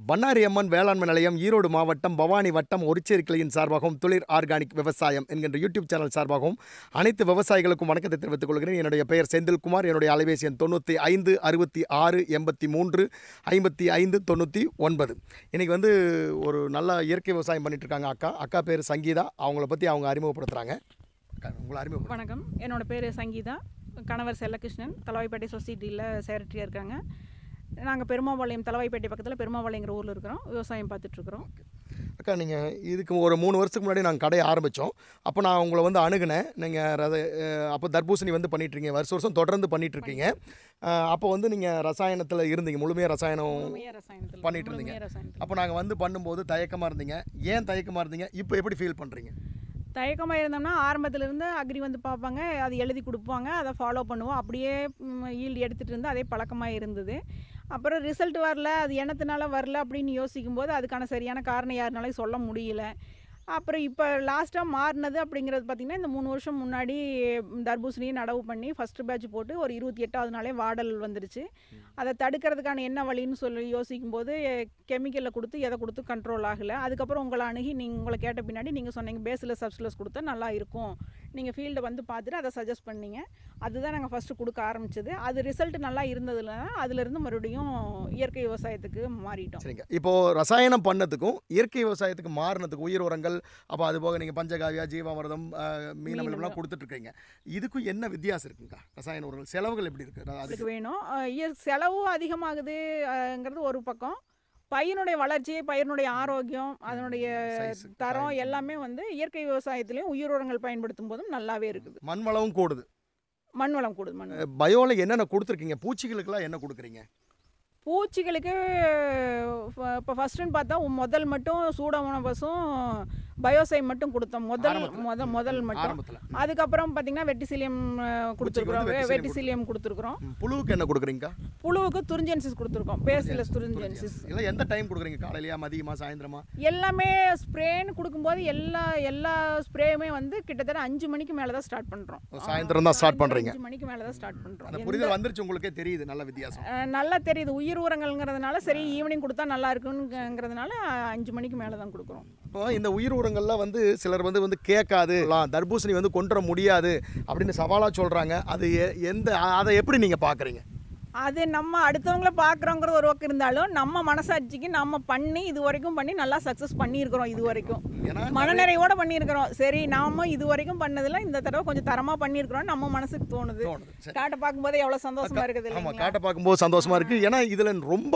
பண்ணாரி அம்மன் வேளாண்மை நிலையம் ஈரோடு மாவட்டம் பவானி வட்டம் ஒரிச்சேரி கிளையின் சார்பாகவும் துளிர் ஆர்கானிக் விவசாயம் என்கின்ற யூடியூப் சேனல் சார்பாகவும் அனைத்து விவசாயிகளுக்கும் வணக்கத்தை தெரிவித்துக் கொள்கிறேன் என்னுடைய பெயர் செந்தில்குமார் என்னுடைய அலைபேசி எண் தொண்ணூற்றி ஐந்து அறுபத்தி ஆறு எண்பத்தி மூன்று ஐம்பத்தி ஐந்து தொண்ணூற்றி ஒன்பது இன்றைக்கி வந்து ஒரு நல்ல இயற்கை விவசாயம் பண்ணிட்டு இருக்காங்க அக்கா அக்கா பேர் சங்கீதா அவங்கள பற்றி அவங்க அறிமுகப்படுத்துகிறாங்க அக்கா உங்களை அறிமுகம் வணக்கம் என்னோட பேர் சங்கீதா கணவர் செல்லகிருஷ்ணன் தலவாய்ப்பேட்டை சொசைட்டியில் செக்ரட்டரியாக இருக்காங்க நாங்கள் பெருமாபாளையம் தலவாய்ப்பேட்டை பக்கத்தில் பெருமாபாளையங்கிற ஊரில் இருக்கிறோம் விவசாயம் பார்த்துட்ருக்குறோம் அக்கா நீங்கள் இதுக்கு ஒரு மூணு வருஷத்துக்கு முன்னாடி நாங்கள் கடையை ஆரம்பித்தோம் அப்போ நான் உங்களை வந்து அணுகினேன் நீங்கள் ரத அஹ் அப்போ தர்பூசணி வந்து பண்ணிகிட்ருக்கீங்க வருஷம் வருஷம் தொடர்ந்து பண்ணிகிட்ருக்கீங்க அப்போ வந்து நீங்கள் ரசாயனத்தில் இருந்தீங்க முழுமையாக ரசாயனம் முழுமையாக ரசாயனத்தில் பண்ணிட்டு இருந்தீங்க. முழுமையாக ரசாயனத்தில் அப்போ நாங்கள் வந்து பண்ணும்போது தயக்கமாக இருந்தீங்க ஏன் தயக்கமாக இருந்தீங்க இப்போ எப்படி ஃபீல் பண்ணுறீங்க தயக்கமாக இருந்தோம்னா ஆரம்பத்திலிருந்து அக்ரி வந்து பார்ப்பாங்க அது எழுதி கொடுப்பாங்க அதை ஃபாலோ பண்ணுவோம் அப்படியே ஈல்டு எடுத்துகிட்டு இருந்து அதே பழக்கமாக இருந்தது அப்புறம் ரிசல்ட் வரல அது என்னத்தினால வரல அப்படின்னு யோசிக்கும்போது அதுக்கான சரியான காரணம் யாருனாலையும் சொல்ல முடியல அப்புறம் இப்போ லாஸ்ட்டாக மாறினது அப்படிங்கிறது பார்த்திங்கன்னா இந்த மூணு வருஷம் முன்னாடி தர்பூசணியை நடவு பண்ணி ஃபஸ்ட்டு பேட்ச் போட்டு ஒரு இருபத்தி எட்டாவது நாளே வாடல் வந்துருச்சு அதை தடுக்கிறதுக்கான என்ன வழின்னு சொல்லி யோசிக்கும்போது கெமிக்கலில் கொடுத்து எதை கொடுத்து கண்ட்ரோல் ஆகலை அதுக்கப்புறம் உங்களை அணுகி நீங்கள் உங்களை கேட்ட பின்னாடி நீங்கள் சொன்னீங்க பேஸில் சப்ஸ்லஸ் கொடுத்தா நல்லா இருக்கும் நீங்கள் ஃபீல்டை வந்து பார்த்துட்டு அதை சஜஸ்ட் பண்ணீங்க அதுதான் நாங்கள் ஃபஸ்ட்டு கொடுக்க ஆரம்பிச்சது அது ரிசல்ட் நல்லா இருந்ததுல அதுலேருந்து மறுபடியும் இயற்கை விவசாயத்துக்கு மாறிட்டோம் சரிங்க இப்போது ரசாயனம் பண்ணதுக்கும் இயற்கை விவசாயத்துக்கு மாறினதுக்கு உயிர் உரங்கள் அப்போ அது போக நீங்கள் பஞ்சகாவியா ஜீவாமிர்தம் அஹ், மீன் அமிலம்லாம் கொடுத்துட்ருக்கீங்க இதுக்கும் என்ன வித்தியாசம் இருக்குங்க ரசாயன உரங்கள் செலவுகள் எப்படி இருக்குது அது அதுக்கு வேணும் அஹ் இயற் செலவும் அதிகமாகுதுங்கிறது ஒரு பக்கம் பையனுடைய வளர்ச்சி பயிரினுடைய ஆரோக்கியம் அதனுடைய Size, தரம் size. எல்லாமே வந்து இயற்கை விவசாயத்திலையும் உயிர் உரங்கள் பயன்படுத்தும் போதும் நல்லாவே இருக்குது மண் வளமும் கூடுது மண் வளம் கூடுது மண் வளம். பயோவில் என்னென்ன கொடுத்துருக்கீங்க பூச்சிகளுக்கெல்லாம் என்ன கொடுக்குறீங்க பூச்சிகளுக்கு இப்போ ஃபஸ்ட்டுன்னு பார்த்தா முதல் மட்டும் சூடோமோனபஸும் பயோசை மட்டும் கொடுத்தோம் முதல் ஆரம்பத்துல. முதல் முதல் மட்டும் ஆரம்பத்தில் அதுக்கப்புறம் பார்த்தீங்கன்னா வெட்டிசிலியம் கொடுத்துருக்குறோம் வெட்டிசிலியம் வெட்டிசிலியம் கொடுத்துருக்குறோம் புழுவுக்கு என்ன கொடுக்குறீங்க புழுவுக்கு துரிஞ்சன்சிஸ் கொடுத்துருக்கோம் பேசிலஸ் துரிஞ்சன்சிஸ் இல்லை எந்த டைம் கொடுக்குறீங்க காலையிலையா மதியமா சாயந்தரமா எல்லாமே ஸ்ப்ரேன்னு கொடுக்கும்போது எல்லா எல்லா ஸ்ப்ரேயுமே வந்து கிட்டத்தட்ட அஞ்சு மணிக்கு மேலே தான் ஸ்டார்ட் பண்ணுறோம் ஓ, சாயந்தரம் தான் ஸ்டார்ட் பண்ணுறீங்க அஞ்சு மணிக்கு மேலே தான் ஸ்டார்ட் அந்த பண்ணுறோம் புரிதல் வந்துருச்சு உங்களுக்கே தெரியுது நல்ல வித்தியாசம் நல்லா தெரியுது உயிர் உரங்கள்ங்கிறதுனால சரி ஈவினிங் கொடுத்தா நல்லா இருக்குங்கிறதுனால அஞ்சு மணிக்கு மேலே தான் கொடுக்குறோம் இப்போ இந்த உயிர் உரங்கள்லாம் வந்து சிலர் வந்து வந்து கேட்காது எல்லாம் தர்பூசணி வந்து கொண்டு வர முடியாது அப்படின்னு சவாலாக சொல்கிறாங்க அது எ- எந்த அ- அதை எப்படி நீங்கள் பார்க்குறீங்க அது நம்ம அடுத்தவங்கள பார்க்குறோங்கிறது ஒரு பக்கம் இருந்தாலும் நம்ம மனசாட்சிக்கு நம்ம பண்ணி இது வரைக்கும் பண்ணி நல்லா சக்ஸஸ் பண்ணியிருக்கிறோம் இது வரைக்கும் ஏன்னா மனநிறைவோட பண்ணியிருக்கிறோம் சரி நாம இது வரைக்கும் பண்ணதில் இந்த தடவை கொஞ்சம் தரமாக பண்ணியிருக்கிறோம் நம்ம மனசுக்கு தோணுது தோணுது சரி காட்டை பார்க்கும்போது எவ்வளோ சந்தோஷமா இருக்குது ஆமாம் இல்லைங்களா காட்டை பார்க்கும்போது சந்தோஷமா இருக்கு ஏன்னா இதில் ரொம்ப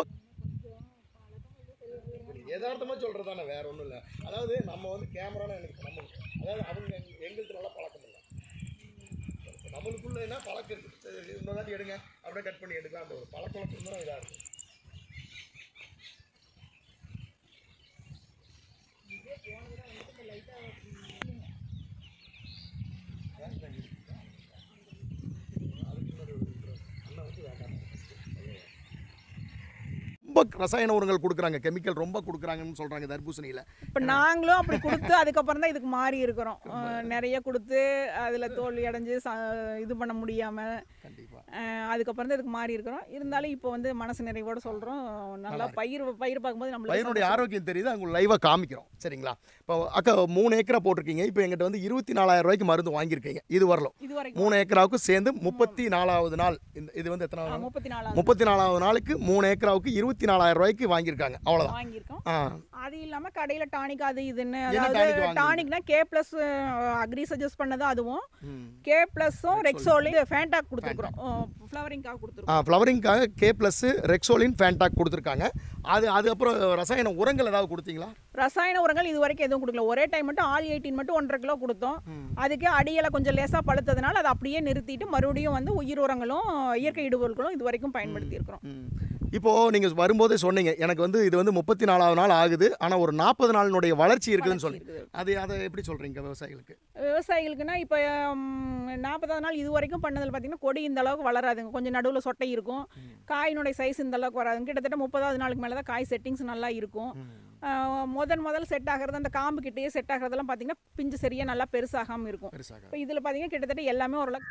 யதார்த்தமாக சொல்கிறது தானே வேற ஒன்றும் இல்லை அதாவது நம்ம வந்து கேமரானா எனக்கு நம்ம அதாவது அவங்க எங்களுக்கு நல்ல பழக்கம் இல்லை நம்மளுக்குள்ள என்ன பழக்கம் இருக்கு சரி, இன்னொரு வாட்டி எடுங்க அப்படியே கட் பண்ணி எடுக்கலாம் அந்த ஒரு பழக்க வழக்கம் தான் இதாக இருக்கும் ரொம்ப ரசாயன உரங்கள் கொடுக்குறாங்க கெமிக்கல் ரொம்ப கொடுக்குறாங்கன்னு சொல்கிறாங்க தர்பூசணியில் இப்போ நாங்களும் அப்படி கொடுத்து அதுக்கப்புறம் தான் இதுக்கு மாறி இருக்கிறோம் அஹ் நிறைய கொடுத்து அதில் தோல்வி அடைஞ்சு ச இது பண்ண முடியாமல் கண்டிப்பாக அதுக்கப்புறம் தான் இதுக்கு மாறி இருக்கிறோம் இருந்தாலும் இப்போ வந்து மனசு நிறைவோட சொல்கிறோம் நல்லா பயிர் பயிர் பார்க்கும்போது நம்மளுக்கு பையனுடைய ஆரோக்கியம் தெரியுது அவங்க லைவாக காமிக்கிறோம் சரிங்களா இப்போ அக்கா மூணு ஏக்கரா போட்டிருக்கீங்க இப்போ எங்கிட்ட வந்து இருபத்தி நாலாயிரம் ரூபாய்க்கு மருந்து வாங்கியிருக்கீங்க இது வரலாம் இது வரைக்கும் மூணு ஏக்கராவுக்கு சேர்ந்து முப்பத்தி நாலாவது நாள் இந்த இது வந்து எத்தனாவது நாள் முப்பத்தி நாலாவது முப்பத்தி நாலாவது நாளுக்கு மூணு ஏக்கராவுக்கு இருபத்தி நாலாயிரம் ரூபாய்க்கு வாங்கியிருக்காங்க அவ்வளோதான் வாங்கியிருக்கோம் ஆ அது இல்லாமல் கடையில் டானிக் அது இதுன்னு என்ன tonic அதாவது வாங்குறீங்க? டானிக்னா கே ப்ளஸ் அக்ரி சஜஸ்ட் பண்ணது அதுவும் ம். கே ப்ளஸும் ரெக்ஸோலி ஃபேண்டாக் கொடுத்துருக்குறோம் ஃப்ளவரிங்காக கொடுத்துருக்கோம் ஆ ஃப்ளவரிங்காக கே ப்ளஸ் ரெக்ஸோலின் ஃபேண்டாக் கொடுத்துருக்காங்க அது அது அப்புறம் ரசாயன உரங்கள் ஏதாவது கொடுத்தீங்களா ரசாயன உரங்கள் இது வரைக்கும் எதுவும் கொடுக்கல ஒரே டைம் மட்டும் ஆல் எயிட்டீன் மட்டும் ஒன்றரை கிலோ கொடுத்தோம் அதுக்கு அடியில கொஞ்சம் லேசாக பழுத்ததுனால அதை அப்படியே நிறுத்திட்டு மறுபடியும் வந்து உயிர் உரங்களும் இயற்கை இடுபொருட்களும் இது வரைக்கும் பயன்படுத்தி இருக்கிறோம் ம். இப்போ நீங்கள் வரும்போதே சொன்னீங்க எனக்கு வந்து இது வந்து முப்பத்தி நாலாவது நாள் ஆகுது ஆனால் ஒரு நாற்பது நாளினுடைய வளர்ச்சி இருக்குதுன்னு சொல்லி இருக்குது. அது அதை எப்படி சொல்கிறீங்க விவசாயிகளுக்கு விவசாயிகளுக்குன்னா இப்போ நாற்பதாவது நாள் இது வரைக்கும் பண்ணதில் பார்த்தீங்கன்னா கொடி இந்த அளவுக்கு வளராதுங்க கொஞ்சம் நடுவில் சொட்டை இருக்கும் காயினுடைய சைஸ் இந்த அளவுக்கு வராதுங்க கிட்டத்தட்ட முப்பதாவது நாளுக்கு மேலே தான் காய் செட்டிங்ஸ் நல்லா இருக்கும் ஆஹ் முதல் முதல் செட் ஆகிறது அந்த காம்பு கிட்டேயே செட் ஆகிறதெல்லாம் பார்த்தீங்கன்னா பிஞ்சு சரியாக நல்லா பெருசாகாமல் இருக்கும் பெருசாக இப்போ இதில் பார்த்தீங்கன்னா கிட்டத்தட்ட எல்லாமே ஓரளவு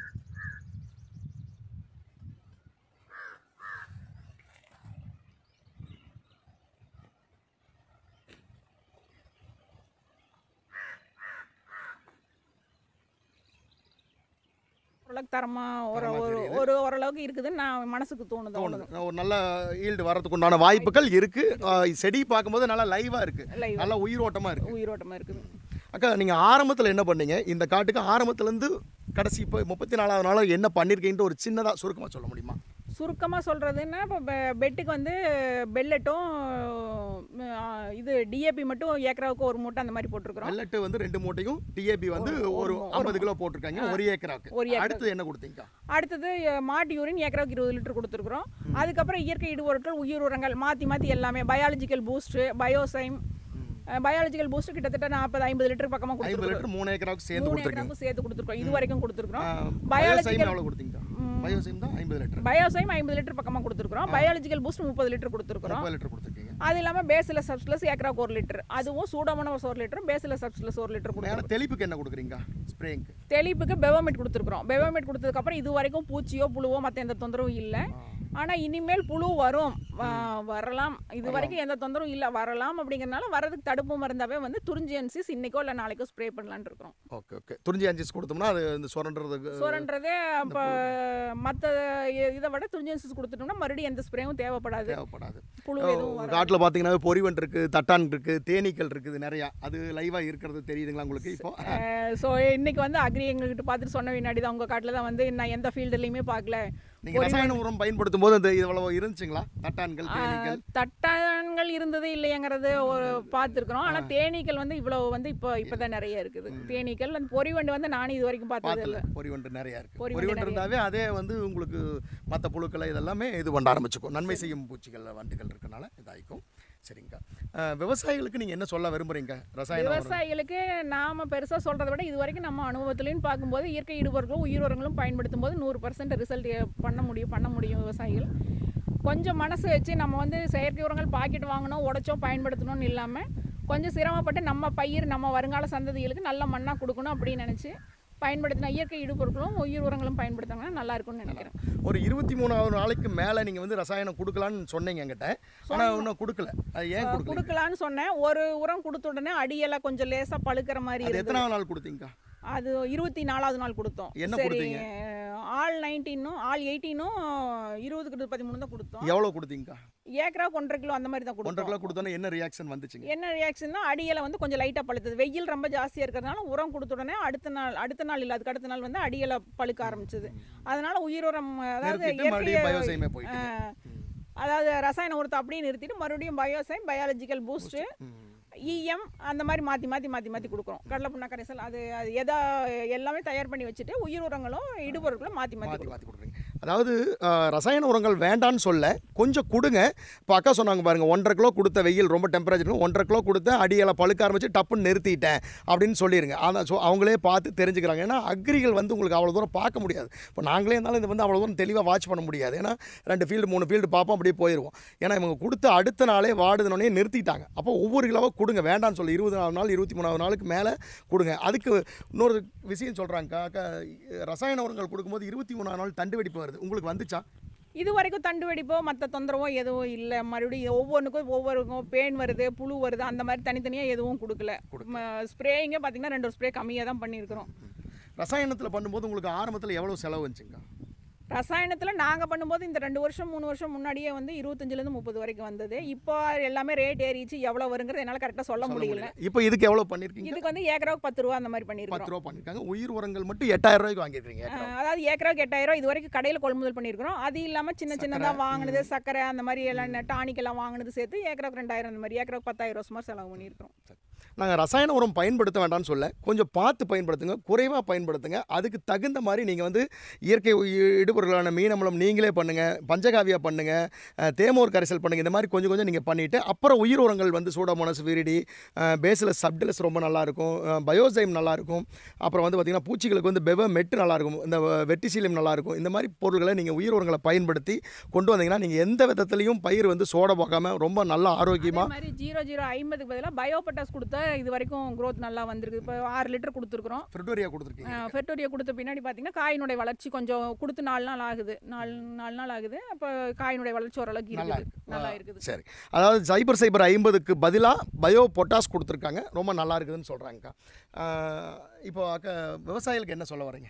ஓரளவுக்கு தரமா ஒரு தரமா ஒரு தெரியுது. ஒரு ஓரளவுக்கு இருக்குதுன்னு நான் மனசுக்கு தோணுது தோணுது அவ்வளவுதான். ஒரு நல்ல ஈல்டு வரதுக்கு உண்டான வாய்ப்புகள் இருக்கு ஆஹ் செடி பார்க்கும்போது நல்லா லைவா இருக்கு Live ஆ நல்லா உயிரோட்டமா இருக்கு உயிரோட்டமா இருக்குது அக்கா நீங்க ஆரம்பத்துல என்ன பண்ணீங்க இந்த காட்டுக்கு ஆரம்பத்துல இருந்து கடைசி இப்போ முப்பத்தி நாலாவது நாள் என்ன பண்ணிருக்கீங்கன்னு ஒரு சின்னதா சுருக்கமா சொல்ல முடியுமா சுருக்கமாக சொல்கிறதுன்னா இப்போ பெட்டுக்கு வந்து பெல்லட்டும் இது டிஏபி மட்டும் ஏக்கராவுக்கு ஒரு மூட்டை அந்த மாதிரி போட்டிருக்கிறோம் வெள்ளட்டு வந்து ரெண்டு மூட்டையும் டிஏபி வந்து ஒரு- ஒரு ஒரு- ஐம்பது கிலோ போட்டிருக்காங்க ஒரு ஏக்கராக்கு ஒரு ஏக்கராக்கு. அடுத்து என்ன கொடுத்தீங்க அடுத்தது அஹ், மாட்டு யூரின் ஏக்கராவுக்கு இருபது லிட்டர் கொடுத்துருக்குறோம் அதுக்கப்புறம் இயற்கை இடுபொருட்கள் உயிர் உரங்கள் மாற்றி மாற்றி எல்லாமே biological boost biozyme biological boost கிட்டத்தட்ட நாற்பது ஐம்பது லிட்டர் பக்கமாக ஐம்பது கொடுத்துருக்கோம் லிட்டர் மூணு ஏக்கராவுக்கு சேர்ந்து மூணு கொடுத்துருக்கீங்க ஏக்கராவுக்கும் சேர்த்து கொடுத்துருக்கோம் இது வரைக்கும் கொடுத்துருக்குறோம் பயோசைம் Biological- எவ்வளோ கொடுத்தீங்க பயோசைம் தான் ஐம்பது லிட்டர் பயோசைம் ஐம்பது லிட்டர் பக்கமாக கொடுத்துருக்குறோம் பயாலஜிக்கல் பூஸ்ட் முப்பது லிட்டர் கொடுத்துருக்குறோம் முப்பது லிட்டர் கொடுத்துருக்கீங்க அது இல்லாமல் பேசில் சப்ஸ்லஸ் ஏக்கராவுக்கு ஒரு லிட்டர் அதுவும் சூடோமோனஸ் ஒரு லிட்டரும் பேசில் சப்ஸ்லஸ் ஒரு லிட்டர் கொடுத்துருக்கோம் மேலே தெளிப்புக்கு என்ன கொடுக்குறீங்க ஸ்ப்ரேங்க்கு தெளிப்புக்கு பெவமெட் கொடுத்துருக்குறோம் பெவமெட் கொடுத்ததுக்கப்புறம் இது வரைக்கும் பூச்சியோ புழுவோ மற்ற எந்த தொந்தரவும் இல்லை ஆனால் இனிமேல் புழு வரும் வ- வரலாம் இது வரைக்கும் எந்த தொந்தரவும் இல்லை வரலாம் அப்படிங்கறனால வரதுக்கு தடுப்பு மருந்தாவே வந்து துரிஞ்சியன்சிஸ் இன்னைக்கோ இல்லை நாளைக்கோ ஸ்ப்ரே பண்ணலான்னு இருக்கிறோம் ஓகே ஓகே துறிஞ்சி அஞ்சு கொடுத்தோம்னா அது இந்த சுரண்டுறதுக்கு சோரன்றதே இப்போ மற்ற இதை விட துரிஞ்சியன்சிஸ் கொடுத்துட்டோம்னா மறுபடியும் எந்த ஸ்ப்ரேவும் தேவைப்படாது தேவைப்படாது புழு எதுவும் வராது காட்டில் பார்த்தீங்கன்னா பொறிவன் இருக்கு தட்டான் இருக்கு தேனீக்கள் இருக்குது நிறையா அது லைவாக இருக்கிறது தெரியுதுங்களா உங்களுக்கு இப்போ ஸோ இன்னைக்கு வந்து அக்ரி எங்ககிட்ட பார்த்துட்டு சொன்ன பின்னாடி தான் உங்கள் காட்டில் தான் வந்து நான் எந்த ஃபீல்டுலையுமே பார்க்கல நீங்கள் ரசாயன உரம் பயன்படுத்தும் போது அந்த இவ்வளவு இருந்துச்சுங்களா தட்டான்கள் தேனீக்கள் தட்டான்கள் இருந்தது இல்லையங்கிறது ஒரு பார்த்துருக்குறோம் ஆனால் தேனீக்கள் வந்து இவ்வளோ வந்து இப்போ இப்போ தான் நிறைய இருக்குது தேனீக்கள் அந்த பொறிவண்டு வந்து நானும் இது வரைக்கும் பார்த்தது பார்த்துல இல்லை பொறிவண்டு நிறையா இருக்கு பொறிவண்டு பொறிவண்டு நிறைய இருந்தாவே அதே வந்து உங்களுக்கு மற்ற புழுக்களை இதெல்லாமே இது பண்ண ஆரம்பிச்சுக்கும் நன்மை செய்யும் பூச்சிகள் வண்டுகள் இருக்கனால இதாயிக்கும் சரிங்க அஹ், விவசாயிகளுக்கு நீங்கள் என்ன சொல்ல விரும்புறீங்க ரசாயன உரம் விவசாயிகளுக்கு நாம பெருசாக சொல்கிறத விட இது வரைக்கும் நம்ம அனுபவத்துலையும் பார்க்கும்போது இயற்கை இடுபொருட்களும் உயிர் உரங்களும் பயன்படுத்தும் போது நூறு பர்சன்ட் ரிசல்ட் பண்ண முடியும் பண்ண முடியும் விவசாயிகள் கொஞ்சம் மனசு வச்சு நம்ம வந்து செயற்கை உரங்கள் பாக்கெட் வாங்கணும் உடைச்சோம் பயன்படுத்தணும்னு இல்லாமல் கொஞ்சம் சிரமப்பட்டு நம்ம பயிர் நம்ம வருங்கால சந்ததிகளுக்கு நல்ல மண்ணாக கொடுக்கணும் அப்படின்னு நினச்சி பயன்படுத்தின இயற்கை இடுபொருட்களும் உயிர் உரங்களும் பயன்படுத்தினாங்கன்னா நல்லா இருக்கும்னு நினைக்கிறேன் ஒரு இருபத்தி மூணாவது நாளைக்கு மேலே நீங்கள் வந்து ரசாயனம் கொடுக்கலான்னு சொன்னீங்க என்கிட்ட ஆனால் இன்னும் கொடுக்கல அது ஏன் கொடுக்கல கொடுக்கலான்னு சொன்னேன் ஒரு உரம் கொடுத்த உடனே அடியெல்லாம் கொஞ்சம் லேசாக பழுக்கிற மாதிரி அது இருந்தது எத்தனாவது நாள் கொடுத்தீங்க அது இருபத்தி நாலாவது நாள் கொடுத்தோம் என்ன சரி கொடுத்தீங்க? ஆல் நைன்டீனும் ஆல் எயிட்டீனும் இருபதுக்கு பதிமூணு தான் கொடுத்தோம் எவ்வளோ கொடுத்தீங்க ஏக்கராவுக்கு ஒன்றரை கிலோ அந்த மாதிரி தான் ஒன்றரை கொடுத்தோம் கிலோ கொடுத்தோன்னே என்ன ரியாக்ஷன் வந்துச்சுங்க என்ன ரியாக்ஷன்னா அடியில வந்து கொஞ்சம் லைட்டாக பழுத்தது வெயில் ரொம்ப ஜாஸ்தியாக இருக்கிறதுனால உரம் கொடுத்த உடனே அடுத்த நாள் அடுத்த நாள் இல்லை அதுக்கு அடுத்த நாள் வந்து அடியில பழுக்க ஆரம்பிச்சது அதனால உயிர் உரம் அதாவது நிறுத்திட்டு மறுபடியும் இயற்கை பயோசைமே போயிட்டு ஆ, அதாவது ரசாயன உரத்தை அப்படியே நிறுத்திட்டு மறுபடியும் பயோசைம் பயாலஜிக்கல் பூஸ்ட்டு இஎம் அந்த மாதிரி மாற்றி மாற்றி மாற்றி மாற்றி கொடுக்குறோம் கடலை புண்ணா கரைசல் அது அது எதா எல்லாமே தயார் பண்ணி வச்சுட்டு உயிர் உரங்களும் இடுபொருட்களும் மாற்றி மாற்றி மாற்றி மாற்றி கொடுக்குறீங்க அதாவது அஹ், ரசாயன உரங்கள் வேண்டான்னு சொல்ல கொஞ்சம் கொடுங்க இப்போ அக்கா சொன்னாங்க பாருங்க ஒன்றரை கிலோ கொடுத்த வெயில் ரொம்ப டெம்பரேச்சர் ஒன்றரை கிலோ கொடுத்த அடியலை பழுக்க ஆரம்பிச்சு டப்புன்னு நிறுத்திட்டேன் அப்படின்னு சொல்லிடுங்க அதான் ஸோ அவங்களே பார்த்து தெரிஞ்சுக்கிறாங்க ஏன்னா அக்ரிகள் வந்து உங்களுக்கு அவ்வளோ தூரம் பார்க்க முடியாது இப்போ நாங்களே இருந்தாலும் இது வந்து அவ்வளோ தூரம் தெளிவாக வாட்ச் பண்ண முடியாது ஏன்னா ரெண்டு ஃபீல்டு மூணு ஃபீல்டு பார்ப்போம் அப்படியே போயிடுவோம் ஏன்னா இவங்க கொடுத்த அடுத்த நாளே வாடுதனோடனே நிறுத்திட்டாங்க அப்போ ஒவ்வொரு கிலோவாக கொடுங்க வேண்டாம்னு சொல்லி இருபதாவது நாள் இருபத்தி மூணாவது நாளுக்கு மேலே கொடுங்க அதுக்கு இன்னொரு விஷயம் சொல்கிறாங்க அக்கா ரசாயன உரங்கள் கொடுக்கும்போது இருபத்தி மூணாவது நாள் தண்டு வெடிப்பு வருது உங்களுக்கு வந்துச்சா இது வரைக்கும் தண்டு வெடிப்போ மற்ற தொந்தரவோ எதுவும் இல்லை மறுபடியும் ஒவ்வொன்றுக்கும் ஒவ்வொருக்கும் பேன் வருது புழு வருது அந்த மாதிரி தனித்தனியாக எதுவும் கொடுக்கல ஸ்ப்ரேயிங்கே பார்த்தீங்கன்னா ரெண்டு ஸ்ப்ரே கம்மியாக தான் பண்ணியிருக்கிறோம் ரசாயனத்தில் பண்ணும்போது உங்களுக்கு ஆரம்பத்தில் எவ்வளோ செலவு வந்துச்சுங்க ரசாயனத்தில் நாங்கள் பண்ணும்போது இந்த ரெண்டு வருஷம் மூணு வருஷம் முன்னாடியே வந்து இருபத்தஞ்சிலேருந்து முப்பது வரைக்கும் வந்தது இப்போ எல்லாமே ரேட் ஏறிச்சு எவ்வளோ வருங்கிறது என்னால் கரெக்டாக சொல்ல முடியல இப்போ இதுக்கு எவ்வளோ பண்ணியிருக்கீங்க இதுக்கு வந்து ஏக்கராவுக்கு பத்து ரூபா அந்த மாதிரி பண்ணியிருக்கிறோம் பத்து ரூபா பண்ணியிருக்காங்க உயிர் உரங்கள் மட்டும் எட்டாயிரம் ரூபாய்க்கு வாங்கியிருக்கீங்க அஹ் அதாவது ஏக்கராவுக்கு எட்டாயிரம் இது வரைக்கும் கடையில் கொள்முதல் பண்ணியிருக்கிறோம் அது இல்லாமல் சின்ன சின்னதாக வாங்கினது சக்கரை அந்த மாதிரி எல்லாம் டானிக் எல்லாம் வாங்கினது சேர்த்து ஏக்கராவுக்கு ரெண்டாயிரம் அந்த மாதிரி ஏக்கராவுக்கு பத்தாயிரம் சுமார் செலவு பண்ணியிருக்கிறோம் நாங்கள் ரசாயன உரம் பயன்படுத்த வேண்டாம்னு சொல்ல கொஞ்சம் பார்த்து பயன்படுத்துங்க குறைவாக பயன்படுத்துங்க அதுக்கு தகுந்த மாதிரி நீங்கள் வந்து இயற்கை உயி- இடுபொருளான மீன் அமிலம் நீங்களே பண்ணுங்கள் பஞ்சகாவியா பண்ணுங்கள் அஹ், தேமோர் கரைசல் பண்ணுங்கள் இந்த மாதிரி கொஞ்சம் கொஞ்சம் நீங்கள் பண்ணிவிட்டு அப்புறம் உயிர் உரங்கள் வந்து சூடோமோனஸ் விரிடி பேசிலஸ் சப்டிலஸ் ரொம்ப நல்லாயிருக்கும் பயோசைம் நல்லாயிருக்கும் அப்புறம் வந்து பார்த்திங்கன்னா பூச்சிகளுக்கு வந்து பெவ மெட்டு நல்லாயிருக்கும் இந்த வெட்டிசீலியம் நல்லாயிருக்கும் இந்த மாதிரி பொருட்களை நீங்கள் உயிர் உரங்களை பயன்படுத்தி கொண்டு வந்தீங்கன்னா நீங்கள் எந்த விதத்துலையும் பயிர் வந்து சோட போகாமல் ரொம்ப நல்ல அதே ஆரோக்கியமாக மாதிரி ஜீரோ ஜீரோ ஐம்பதுக்கு பதிலாக பயோபட்டாஸ் கொடுத்தா இது வரைக்கும் growth நல்லா வந்திருக்கு இப்போ ஆறு லிட்டர் கொடுத்துருக்குறோம் ஃப்ரிட்டோரியா கொடுத்துருக்கீங்க ஃபெர்டோரியா கொடுத்த பின்னாடி பார்த்தீங்கன்னா காயினுடைய வளர்ச்சி கொஞ்சம் கொடுத்து நாலு நாள் ஆகுது நாலு நாலு நாள் ஆகுது அப்போ காயினுடைய வளர்ச்சி ஓரளவுக்கு நல்லா இருக்குது இருக்கு. நல்லா ஆ, இருக்குது சரி அதாவது சைபர் சைபர் ஐம்பதுக்கு பதிலாக பயோ பொட்டாஸ் கொடுத்துருக்காங்க ரொம்ப நல்லா இருக்குதுன்னு சொல்கிறாங்கக்கா இப்போ அக்கா விவசாயிகளுக்கு என்ன சொல்ல வரீங்க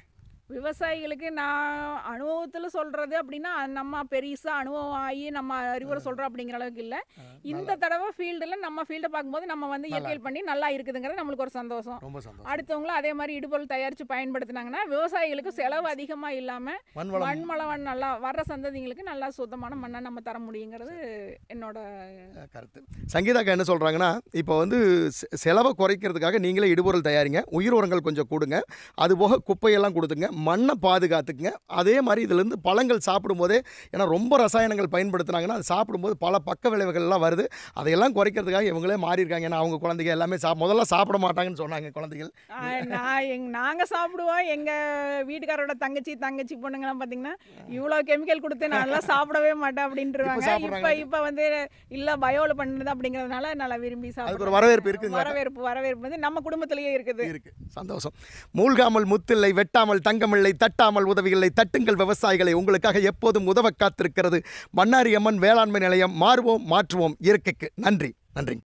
விவசாயிகளுக்கு நான் அனுபவத்தில் சொல்கிறது அப்படின்னா நம்ம பெருசாக அனுபவம் ஆகி நம்ம அறிவுரை சொல்கிறோம் அப்படிங்கிற அளவுக்கு இல்லை இந்த தடவை ஃபீல்டில் நம்ம ஃபீல்டை பார்க்கும்போது நம்ம வந்து இயற்கையில் பண்ணி நல்லா இருக்குதுங்கிறது நம்மளுக்கு ஒரு சந்தோஷம் ரொம்ப சந்தோஷம் அடுத்தவங்களும் அதே மாதிரி இடுபொருள் தயாரித்து பயன்படுத்தினாங்கன்னா விவசாயிகளுக்கு செலவு அதிகமாக இல்லாமல் மண் வளம் மண் வளம் நல்லா வர்ற சந்ததிங்களுக்கு நல்லா சுத்தமான மண்ணை நம்ம தர முடியுங்கிறது என்னோட கருத்து சங்கீதாக்கா என்ன சொல்கிறாங்கன்னா இப்போ வந்து செ- செலவை குறைக்கிறதுக்காக நீங்களே இடுபொருள் தயாரிங்க உயிர் உரங்கள் கொஞ்சம் கொடுங்க அதுபோக குப்பையெல்லாம் கொடுத்துங்க மண்ணை பாதுகாத்துக்குங்க அதே மாதிரி இதுலேருந்து பழங்கள் சாப்பிடும்போதே ஏன்னா ரொம்ப ரசாயனங்கள் பயன்படுத்துனாங்கன்னா அது சாப்பிடும்போது பல பக்க விளைவுகள்லாம் வருது அதையெல்லாம் குறைக்கிறதுக்காக இவங்களே மாறி இருக்காங்க ஏன்னா அவங்க குழந்தைங்க எல்லாமே சா முதல்ல சாப்பிட மாட்டாங்கன்னு சொன்னாங்க குழந்தைகள் ஆ, நான் எங் நாங்கள் சாப்பிடுவோம் எங்கள் வீட்டுக்காரோட தங்கச்சி தங்கச்சி பொண்ணுங்கலாம் பார்த்தீங்கன்னா இவ்வளோ கெமிக்கல் கொடுத்து நான்லாம் சாப்பிடவே மாட்டேன் அப்படின்ட்டுருவாங்க சாப்பிடுறாங்க. இப்போ இப்போ வந்து இல்லை பயோவில் பண்ணுறது அப்படிங்கிறதுனால நல்லா விரும்பி அதுக்கு ஒரு சாப்பிடுவோம் வரவேற்பு இருக்குங்களா வரவேற்பு வரவேற்பு வந்து நம்ம குடும்பத்திலேயே இருக்குது இருக்கு சந்தோஷம் மூழ்காமல் முத்தில்லை வெட்டாமல் தங்கமில்லை தட்டாமல் உதவியில்லை தட்டுங்கள் விவசாயிகளை உங்களுக்காக எப்போதும் உதவ காத்திருக்கிறது மன்னாரி அம்மன் வேளாண்மை நிலையம் மாறுவோம் மாற்றுவோம் இயற்கைக்கு நன்றி நன்றி